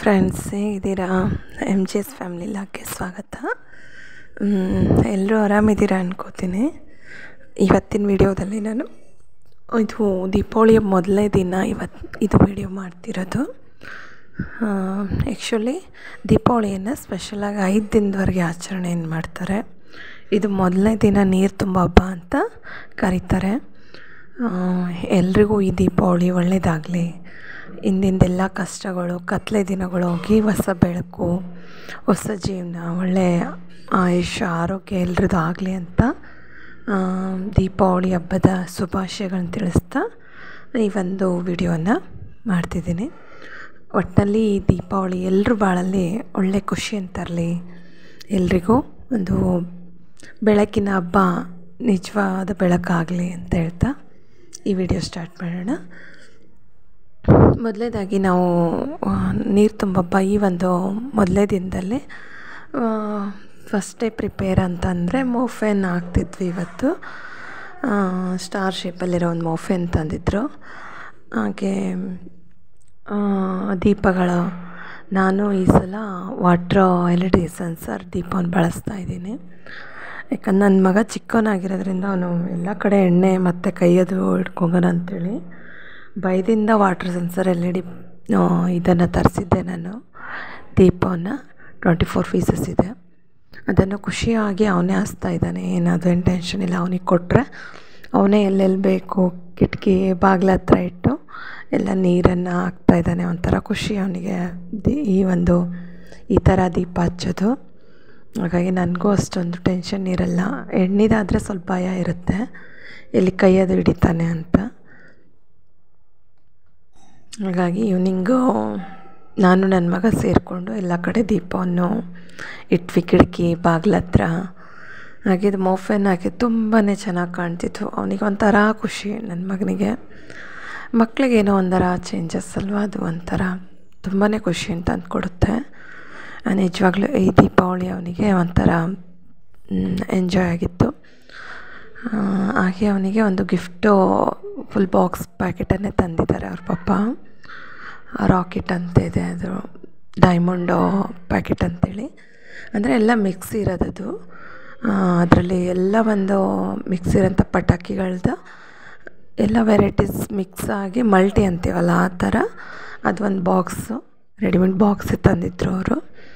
friends ಹೇಗಿದ್ದೀರಾ M G S family ಲಾಗ್ಗೆ ಸ್ವಾಗತ ಎಲ್ಲರೂ ಆರಾಮಿದ್ದೀರಾ ಅನ್ಕೋತೀನಿ ಇವತ್ತಿನ ವಿಡಿಯೋದಲ್ಲಿ ನಾನು ಇದು ದೀಪಾವಳಿಯ ಮೊದಲನೇ ದಿನ ಇವತ್ತು ಇದು ವಿಡಿಯೋ ಮಾಡ್ತಿರೋದು ಆ್ಯಕ್ಚುಲಿ ದೀಪಾವಳಿಯನ್ನು ಸ್ಪೆಷಲಾಗಿ ಐದು ದಿನದವರೆಗೆ ಆಚರಣೆಯನ್ನು ಮಾಡ್ತಾರೆ ಇದು ಮೊದಲನೇ ದಿನ ನೀರು ತುಂಬ ಹಬ್ಬ ಅಂತ ಕರೀತಾರೆ ಎಲ್ರಿಗೂ ಈ ದೀಪಾವಳಿ ಒಳ್ಳೆಯದಾಗಲಿ ಇಂದಿಂದೆಲ್ಲ ಕಷ್ಟಗಳು ಕತ್ಲೆ ದಿನಗಳು ಹೋಗಿ ಹೊಸ ಬೆಳಕು ಹೊಸ ಜೀವನ ಒಳ್ಳೆಯ ಆಯುಷ್ಯ ಆರೋಗ್ಯ ಎಲ್ರದ್ದು ಆಗಲಿ ಅಂತ ದೀಪಾವಳಿ ಹಬ್ಬದ ಶುಭಾಶಯಗಳನ್ನ ತಿಳಿಸ್ತಾ ಈ ಒಂದು ವಿಡಿಯೋನ ಮಾಡ್ತಿದ್ದೀನಿ ಒಟ್ಟಿನಲ್ಲಿ ಈ ದೀಪಾವಳಿ ಎಲ್ಲರ ಬಾಳಲ್ಲಿ ಒಳ್ಳೆ ಖುಷಿಯನ್ನು ತರಲಿ ಎಲ್ರಿಗೂ ಒಂದು ಬೆಳಕಿನ ಹಬ್ಬ ನಿಜವಾದ ಬೆಳಕಾಗಲಿ ಅಂತ ಹೇಳ್ತಾ ಈ ವಿಡಿಯೋ ಸ್ಟಾರ್ಟ್ ಮಾಡೋಣ ಮೊದಲೇದಾಗಿ ನಾವು ನೀರು ತುಂಬಬ್ಬ ಈ ಒಂದು ಮೊದಲೇ ದಿನದಲ್ಲಿ ಫಸ್ಟೇ ಪ್ರಿಪೇರ್ ಅಂತಂದರೆ ಮೋಫೆನ್ ಹಾಕ್ತಿದ್ವಿ ಇವತ್ತು ಸ್ಟಾರ್ ಶೇಪಲ್ಲಿರೋ ಒಂದು ಮೋಫೆನ್ ತಂದಿದ್ರು ಹಾಗೆ ದೀಪಗಳು ನಾನು ಈ ಸಲ water L E D sensor ದೀಪವನ್ನು ಬಳಸ್ತಾ ಇದ್ದೀನಿ ಯಾಕಂದ್ರೆ ನನ್ನ ಮಗ ಚಿಕ್ಕವನಾಗಿರೋದ್ರಿಂದ ಅವನು ಎಲ್ಲ ಕಡೆ ಎಣ್ಣೆ ಮತ್ತು ಕೈಯದು ಇಟ್ಕೊಂಬನ ಅಂಥೇಳಿ ಬೈದಿಂದ water sensor L E D ಇದನ್ನು ತರಿಸಿದ್ದೆ ನಾನು ದೀಪವನ್ನು ಟ್ವೆಂಟಿ ಫೋರ್ ಪೀಸಸ್ ಇದೆ ಅದನ್ನು ಖುಷಿಯಾಗಿ ಅವನೇ ಹಚ್ತಾ ಇದ್ದಾನೆ ಏನಾದರೂ ಏನು ಟೆನ್ಷನ್ ಇಲ್ಲ ಅವನಿಗೆ ಕೊಟ್ಟರೆ ಅವನೇ ಎಲ್ಲೆಲ್ಲಿ ಬೇಕು ಕಿಟಕಿ ಬಾಗಿಲ ಹತ್ರ ಇಟ್ಟು ಎಲ್ಲ ನೀರನ್ನು ಹಾಕ್ತಾ ಇದ್ದಾನೆ ಒಂಥರ ಖುಷಿ ಅವನಿಗೆ ದಿ ಈ ಒಂದು ಈ ಥರ ದೀಪ ಹಚ್ಚೋದು ಹಾಗಾಗಿ ನನಗೂ ಅಷ್ಟೊಂದು ಟೆನ್ಷನ್ ಇರಲ್ಲ ಎಣ್ಣಿದಾದರೆ ಸ್ವಲ್ಪ ಭಯ ಇರುತ್ತೆ ಎಲ್ಲಿ ಕೈಯದು ಹಿಡಿತಾನೆ ಅಂತ ಹಾಗಾಗಿ ಈವ್ನಿಂಗು ನಾನು ನನ್ನ ಮಗ ಸೇರಿಕೊಂಡು ಎಲ್ಲ ಕಡೆ ದೀಪವನ್ನು ಇಟ್ವಿ ಕಿಟಕಿ ಬಾಗಿಲ ಹತ್ರ ಹಾಗೆ ಇದು ಮೋಫೆನ್ ಹಾಕಿ ತುಂಬಾ ಚೆನ್ನಾಗಿ ಕಾಣ್ತಿತ್ತು ಅವನಿಗೆ ಒಂಥರ ಖುಷಿ ನನ್ನ ಮಗನಿಗೆ ಮಕ್ಕಳಿಗೇನೋ ಒಂಥರ ಚೇಂಜಸ್ ಅಲ್ವಾ ಅದು ಒಂಥರ ತುಂಬಾ ಖುಷಿ ಅಂತ ಅಂದ್ಕೊಡುತ್ತೆ ನಿಜವಾಗ್ಲೂ ಈ ದೀಪಾವಳಿ ಅವನಿಗೆ ಒಂಥರ ಎಂಜಾಯ್ ಆಗಿತ್ತು ಹಾಗೆ ಅವನಿಗೆ ಒಂದು ಗಿಫ್ಟು ಫುಲ್ ಬಾಕ್ಸ್ ಪ್ಯಾಕೆಟನ್ನೇ ತಂದಿದ್ದಾರೆ ಅವ್ರ ಪಪ್ಪ ರಾಕೆಟ್ ಅಂತ ಇದೆ ಅದು ಡೈಮಂಡೋ ಪ್ಯಾಕೆಟ್ ಅಂತೇಳಿ ಅಂದರೆ ಎಲ್ಲ ಮಿಕ್ಸ್ ಇರೋದದು ಅದರಲ್ಲಿ ಎಲ್ಲ ಒಂದು ಮಿಕ್ಸ್ ಇರೋಂಥ ಪಟಾಕಿಗಳ್ದು ಎಲ್ಲ ವೆರೈಟೀಸ್ ಮಿಕ್ಸ್ ಆಗಿ ಮಲ್ಟಿ ಅಂತೀವಲ್ಲ ಆ ಥರ ಅದು ಒಂದು ಬಾಕ್ಸು ರೆಡಿಮೇಡ್ ಬಾಕ್ಸ್ ತಂದಿದ್ರು ಅವರು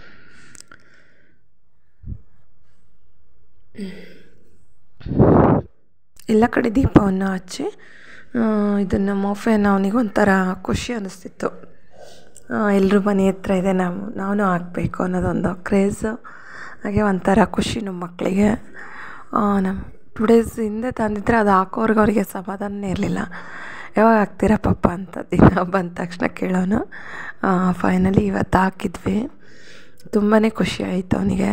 ಎಲ್ಲ ಕಡೆ ದೀಪವನ್ನು ಹಚ್ಚಿ ಇದನ್ನು ಮೋಫೆನ ಅವನಿಗೆ ಒಂಥರ ಖುಷಿ ಅನ್ನಿಸ್ತಿತ್ತು ಎಲ್ಲರೂ ಮನೆ ಹತ್ರ ಇದೆ ನಾವು ನಾವು ಹಾಕಬೇಕು ಅನ್ನೋದೊಂದು ಕ್ರೇಝು ಹಾಗೆ ಒಂಥರ ಖುಷಿ ನಮ್ಮ ಮಕ್ಕಳಿಗೆ ನಮ್ಮ ಟು ಡೇಸ್ ಹಿಂದೆ ತಂದಿದ್ರೆ ಅದು ಹಾಕೋರ್ಗೆ ಅವರಿಗೆ ಸಮಾಧಾನನೇ ಇರಲಿಲ್ಲ ಯಾವಾಗ ಹಾಕ್ತೀರಾ ಪಪ್ಪ ಅಂತ ದಿನ ಬಂದ ತಕ್ಷಣ ಕೇಳೋನು ಫೈನಲಿ ಇವತ್ತು ಹಾಕಿದ್ವಿ ತುಂಬಾ ಖುಷಿ ಆಯಿತು ಅವನಿಗೆ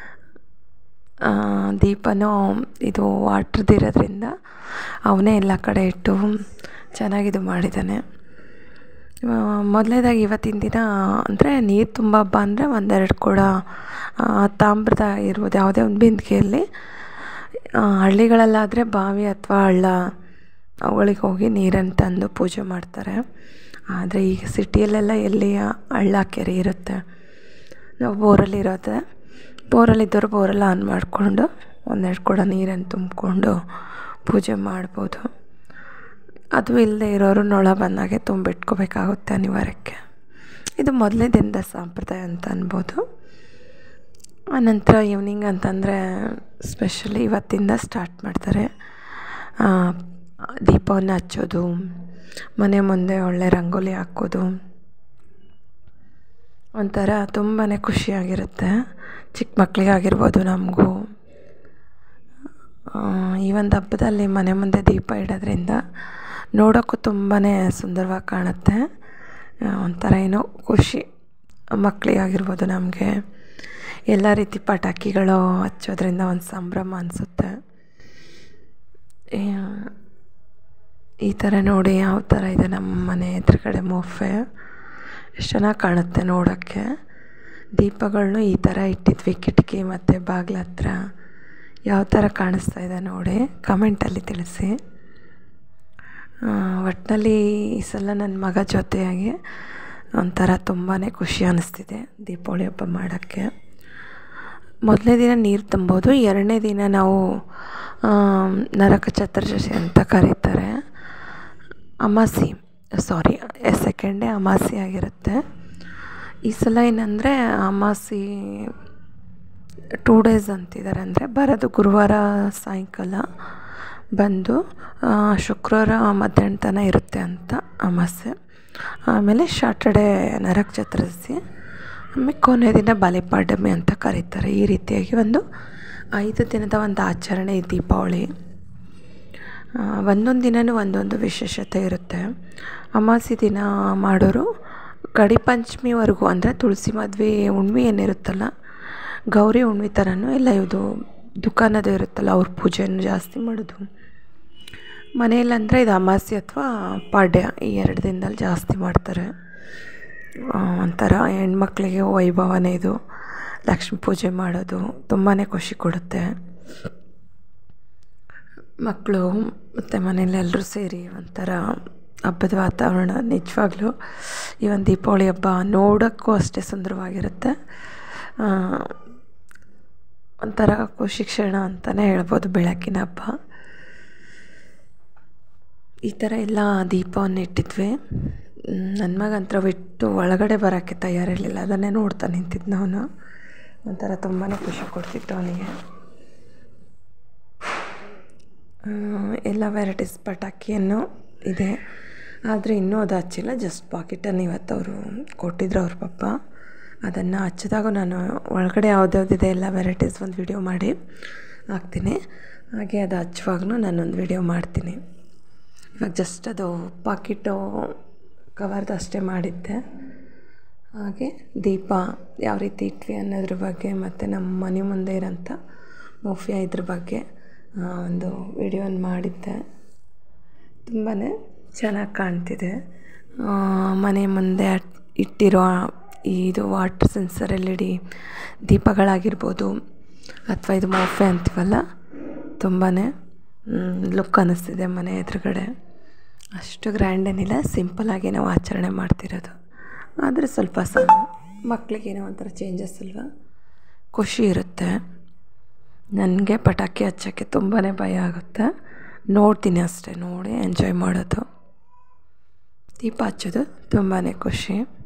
ದೀಪನೂ ಇದು ವಾಟ್ರದ್ದಿರೋದ್ರಿಂದ ಅವನೇ ಎಲ್ಲ ಕಡೆ ಇಟ್ಟು ಚೆನ್ನಾಗಿದು ಮಾಡಿದ್ದಾನೆ ಮೊದಲನೇದಾಗಿ ಇವತ್ತಿನ ದಿನ ಅಂದರೆ ನೀರು ತುಂಬ ಹಬ್ಬ ಅಂದರೆ ಒಂದೆರಡು ಕೂಡ ತಾಮ್ರದ ಇರ್ಬೋದು ಯಾವುದೇ ಒಂದು ಬಿಂದಿಗೆಯಲ್ಲಿ ಹಳ್ಳಿಗಳಲ್ಲಾದರೆ ಬಾವಿ ಅಥವಾ ಹಳ್ಳ ಅವುಗಳಿಗೆ ಹೋಗಿ ನೀರನ್ನು ತಂದು ಪೂಜೆ ಮಾಡ್ತಾರೆ ಆದರೆ ಈಗ ಸಿಟಿಯಲ್ಲೆಲ್ಲ ಎಲ್ಲಿ ಹಳ್ಳ ಕೆರೆ ಇರುತ್ತೆ ನಾವು ಬೋರಲ್ಲಿರೋದೆ ಬೋರಲ್ಲಿದ್ದವರು ಬೋರೆಲ್ಲ ಆನ್ ಮಾಡಿಕೊಂಡು ಒಂದೆರಡು ಕೂಡ ನೀರನ್ನು ತುಂಬಿಕೊಂಡು ಪೂಜೆ ಮಾಡ್ಬೋದು ಅದು ಇಲ್ಲದೆ ಇರೋರು ನೊಳ ಬಂದಾಗೆ ತುಂಬಿಟ್ಕೋಬೇಕಾಗುತ್ತೆ ಅನಿವಾರ್ಯಕ್ಕೆ ಇದು ಮೊದಲನೇ ದಿನದ ಸಂಪ್ರದಾಯ ಅಂತ ಅನ್ಬೋದು ಆನಂತರ ಈವ್ನಿಂಗ್ ಅಂತಂದರೆ ಸ್ಪೆಷಲಿ ಇವತ್ತಿಂದ ಸ್ಟಾರ್ಟ್ ಮಾಡ್ತಾರೆ ದೀಪವನ್ನು ಹಚ್ಚೋದು ಮನೆ ಮುಂದೆ ಒಳ್ಳೆ ರಂಗೋಲಿ ಹಾಕೋದು ಒಂಥರ ತುಂಬಾ ಖುಷಿಯಾಗಿರುತ್ತೆ ಚಿಕ್ಕ ಮಕ್ಕಳಿಗಾಗಿರ್ಬೋದು ನಮಗೂ ಈ ಒಂದು ಹಬ್ಬದಲ್ಲಿ ಮನೆ ಮುಂದೆ ದೀಪ ಇಡೋದ್ರಿಂದ ನೋಡೋಕ್ಕೂ ತುಂಬಾ ಸುಂದರವಾಗಿ ಕಾಣುತ್ತೆ ಒಂಥರ ಏನೋ ಖುಷಿ ಮಕ್ಕಳಿಗಾಗಿರ್ಬೋದು ನಮಗೆ ಎಲ್ಲ ರೀತಿ ಪಟಾಕಿಗಳು ಹಚ್ಚೋದ್ರಿಂದ ಒಂದು ಸಂಭ್ರಮ ಅನಿಸುತ್ತೆ ಈ ಥರ ನೋಡಿ ಯಾವ ಥರ ಇದೆ ನಮ್ಮ ಮನೆ ಎದುರುಗಡೆ ಮೋಫೆ ಎಷ್ಟು ಚೆನ್ನಾಗಿ ಕಾಣುತ್ತೆ ನೋಡೋಕ್ಕೆ ದೀಪಗಳನ್ನೂ ಈ ಥರ ಇಟ್ಟಿದ್ವಿ ಕಿಟಕಿ ಮತ್ತು ಬಾಗಿಲ ಹತ್ರ ಯಾವ ಥರ ಕಾಣಿಸ್ತಾ ಇದೆ ನೋಡಿ ಕಮೆಂಟಲ್ಲಿ ತಿಳಿಸಿ ಒಟ್ಟಿನಲ್ಲಿ ಈ ಸಲ ನನ್ನ ಮಗ ಜೊತೆಯಾಗಿ ಒಂಥರ ತುಂಬಾ ಖುಷಿ ಅನ್ನಿಸ್ತಿದೆ ದೀಪಾವಳಿ ಹಬ್ಬ ಮಾಡೋಕ್ಕೆ ಮೊದಲನೇ ದಿನ ನೀರು ತುಂಬೋದು ಎರಡನೇ ದಿನ ನಾವು ನರಕ ಚತುರ್ದಶಿ ಅಂತ ಕರೀತಾರೆ ಅಮಾಸೆ ಸಾರಿ ಸೆಕೆಂಡ್ ಡೇ ಅಮಾಸೆ ಆಗಿರುತ್ತೆ ಈ ಸಲ ಏನಂದರೆ ಅಮಾಸೆ ಟೂ ಡೇಸ್ ಅಂತಿದ್ದಾರೆ ಅಂದರೆ ಬರೋದು ಗುರುವಾರ ಸಾಯಂಕಾಲ ಬಂದು ಶುಕ್ರವಾರ ಮಧ್ಯಾಹ್ನ ತನಕ ಇರುತ್ತೆ ಅಂತ ಅಮಾಸೆ ಆಮೇಲೆ ಶಾಟರ್ಡೇ ನರಕ ಚತುರ್ದಶಿ ಆಮೇಲೆ ಕೊನೆ ದಿನ ಬಲಿಪಾಡ್ಯಮಿ ಅಂತ ಕರೀತಾರೆ ಈ ರೀತಿಯಾಗಿ ಒಂದು ಐದು ದಿನದ ಒಂದು ಆಚರಣೆ ಈ ದೀಪಾವಳಿ ಒಂದೊಂದು ದಿನವೂ ಒಂದೊಂದು ವಿಶೇಷತೆ ಇರುತ್ತೆ ಅಮಾವಾಸ್ಯೆ ದಿನ ಮಾಡೋರು ಕಡಿ ಪಂಚಮಿವರೆಗೂ ಅಂದರೆ ತುಳಸಿ ಮದುವೆ ಹುಣ್ಮೆ ಏನಿರುತ್ತಲ್ಲ ಗೌರಿ ಹುಣ್ಮೆ ಥರನೂ ಎಲ್ಲ ಇದು ದುಕಾನದು ಇರುತ್ತಲ್ಲ ಅವ್ರ ಪೂಜೆಯನ್ನು ಜಾಸ್ತಿ ಮಾಡೋದು ಮನೆಯಲ್ಲಂದರೆ ಇದು ಅಮಾವಾಸ್ಯೆ ಅಥವಾ ಪಾಡ್ಯ ಈ ಎರಡು ದಿನದಲ್ಲಿ ಜಾಸ್ತಿ ಮಾಡ್ತಾರೆ ಒಂಥರ ಹೆಣ್ಮಕ್ಳಿಗೆ ವೈಭವನೇ ಇದು ಲಕ್ಷ್ಮೀ ಪೂಜೆ ಮಾಡೋದು ತುಂಬಾ ಖುಷಿ ಕೊಡುತ್ತೆ ಮಕ್ಕಳು ಮತ್ತು ಮನೇಲಿ ಎಲ್ಲರೂ ಸೇರಿ ಒಂಥರ ಹಬ್ಬದ ವಾತಾವರಣ ನಿಜವಾಗ್ಲೂ ಈ ಒಂದು ದೀಪಾವಳಿ ಹಬ್ಬ ನೋಡೋಕ್ಕೂ ಅಷ್ಟೇ ಸುಂದರವಾಗಿರುತ್ತೆ ಒಂಥರ ಖುಷಿ ಕ್ಷಣ ಅಂತಲೇ ಹೇಳ್ಬೋದು ಬೆಳಕಿನ ಹಬ್ಬ ಈ ಥರ ಎಲ್ಲ ದೀಪವನ್ನು ಇಟ್ಟಿದ್ವಿ ನನ್ನ ಮಗಂತ್ರ ಬಿಟ್ಟು ಒಳಗಡೆ ಬರೋಕ್ಕೆ ತಯಾರಿರಲಿಲ್ಲ ಅದನ್ನೇ ನೋಡ್ತಾ ನಿಂತಿದ್ದು ಅವನು ಒಂಥರ ತುಂಬಾ ಖುಷಿ ಕೊಡ್ತಿತ್ತು ಅವನಿಗೆ ಎಲ್ಲ ವೆರೈಟೀಸ್ ಪಟಾಕಿಯನ್ನು ಇದೆ ಆದರೆ ಇನ್ನೂ ಅದು ಹಚ್ಚಿಲ್ಲ ಜಸ್ಟ್ ಪಾಕೆಟನ್ನು ಇವತ್ತು ಅವರು ಕೊಟ್ಟಿದ್ರು ಅವ್ರ ಪಪ್ಪ ಅದನ್ನು ಹಚ್ಚಿದಾಗ ನಾನು ಒಳಗಡೆ ಯಾವ್ದ್ಯಾವ್ದಿದೆ ಎಲ್ಲ ವೆರೈಟೀಸ್ ಒಂದು ವಿಡಿಯೋ ಮಾಡಿ ಹಾಕ್ತೀನಿ ಹಾಗೆ ಅದು ಹಚ್ಚುವಾಗಲೂ ನಾನೊಂದು ವಿಡಿಯೋ ಮಾಡ್ತೀನಿ ಇವಾಗ ಜಸ್ಟ್ ಅದು ಪಾಕಿಟು ಕವರ್ದು ಅಷ್ಟೇ ಮಾಡಿದ್ದೆ ಹಾಗೆ ದೀಪ ಯಾವ ರೀತಿ ಇಟ್ವಿ ಅನ್ನೋದ್ರ ಬಗ್ಗೆ ಮತ್ತು ನಮ್ಮ ಮನೆ ಮುಂದೆ ಇರೋಂಥ ಮೋಫಿಯಾ ಇದ್ರ ಬಗ್ಗೆ ಒಂದು ವಿಡಿಯೋನ ಮಾಡಿದ್ದೆ ತುಂಬಾ ಚೆನ್ನಾಗಿ ಕಾಣ್ತಿದೆ ಮನೆ ಮುಂದೆ ಇಟ್ಟಿರೋ ಇದು water sensor L E D ದೀಪಗಳಾಗಿರ್ಬೋದು ಅಥವಾ ಇದು ಮೋಫೆ ಅಂತೀವಲ್ಲ ತುಂಬಾ ಲುಕ್ ಅನ್ನಿಸ್ತಿದೆ ಮನೆ ಎದುರುಗಡೆ ಅಷ್ಟು ಗ್ರ್ಯಾಂಡ್ ಏನಿಲ್ಲ ಸಿಂಪಲ್ಲಾಗಿ ನಾವು ಆಚರಣೆ ಮಾಡ್ತಿರೋದು ಆದರೆ ಸ್ವಲ್ಪ ಸ ಮಕ್ಕಳಿಗೇನೋ ಒಂಥರ ಚೇಂಜಸ್ ಅಲ್ವಾ ಖುಷಿ ಇರುತ್ತೆ ನನಗೆ ಪಟಾಕಿ ಹಚ್ಚೋಕ್ಕೆ ತುಂಬಾ ಭಯ ಆಗುತ್ತೆ ನೋಡ್ತೀನಿ ಅಷ್ಟೇ ನೋಡಿ ಎಂಜಾಯ್ ಮಾಡೋದು ದೀಪ ಹಚ್ಚೋದು ತುಂಬಾ ಖುಷಿ